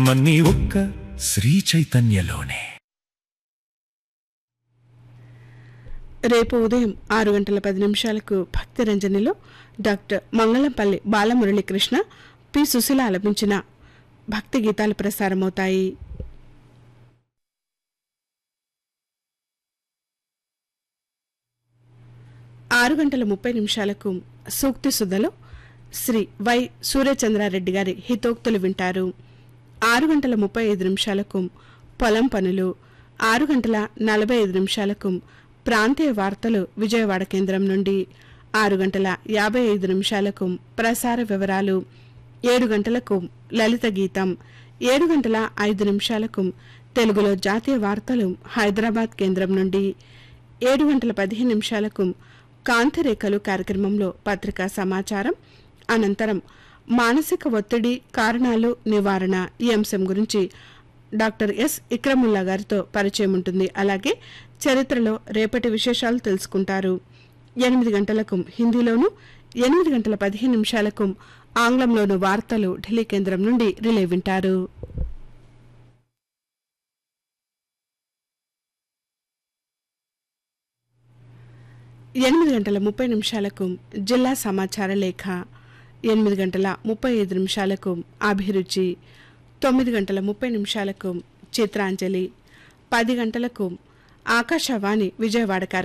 జన్మన్నీ ఒక్క శ్రీ చైతన్యలోనే రేపు ఉదయం ఆరు గంటల పది నిమిషాలకు భక్తి రంజనిలో డాక్టర్ మంగళంపల్లి బాలమురళీకృష్ణ పి సుశీల ఆలపించిన భక్తి గీతాలు ప్రసారమవుతాయి ఆరు గంటల ముప్పై నిమిషాలకు సూక్తి సుధలో శ్రీ వై సూర్యచంద్రారెడ్డి గారి హితోక్తులు వింటారు ఆరు గంటల ముప్పై ఐదు నిమిషాలకు పొలం పనులు ఆరు గంటల నలభై ఐదు నిమిషాలకు ప్రాంతీయ వార్తలు విజయవాడ కేంద్రం నుండి ఆరు గంటల యాభై ఐదు నిమిషాలకు ప్రసార వివరాలు ఏడు గంటలకు లలిత గీతం ఏడు గంటల ఐదు నిమిషాలకు తెలుగులో జాతీయ వార్తలు హైదరాబాద్ కేంద్రం నుండి ఏడు గంటల పదిహేను నిమిషాలకు కాంతిరేఖలు కార్యక్రమంలో పత్రికా సమాచారం అనంతరం మానసిక ఒత్తిడి కారణాలు నివారణ ఈ అంశం గురించి డాక్టర్ ఎస్ ఇక్రముల్లా గారితో పరిచయం ఉంటుంది అలాగే చరిత్రలో రేపటి విశేషాలు తెలుసుకుంటారు ఎనిమిది గంటలకు హిందీలోను ఎనిమిది గంటల పదిహేను నిమిషాలకు ఆంగ్లంలోను వార్తలు ఢిల్లీ కేంద్రం నుండి రిలే వింటారు ఎనిమిది గంటల ముప్పై నిమిషాలకు జిల్లా సమాచార లేఖ ఎనిమిది గంటల ముప్పై ఐదు నిమిషాలకు అభిరుచి తొమ్మిది గంటల ముప్పై నిమిషాలకు చిత్రాంజలి పది గంటలకు ఆకాశవాణి విజయవాడ కార్యక్రమం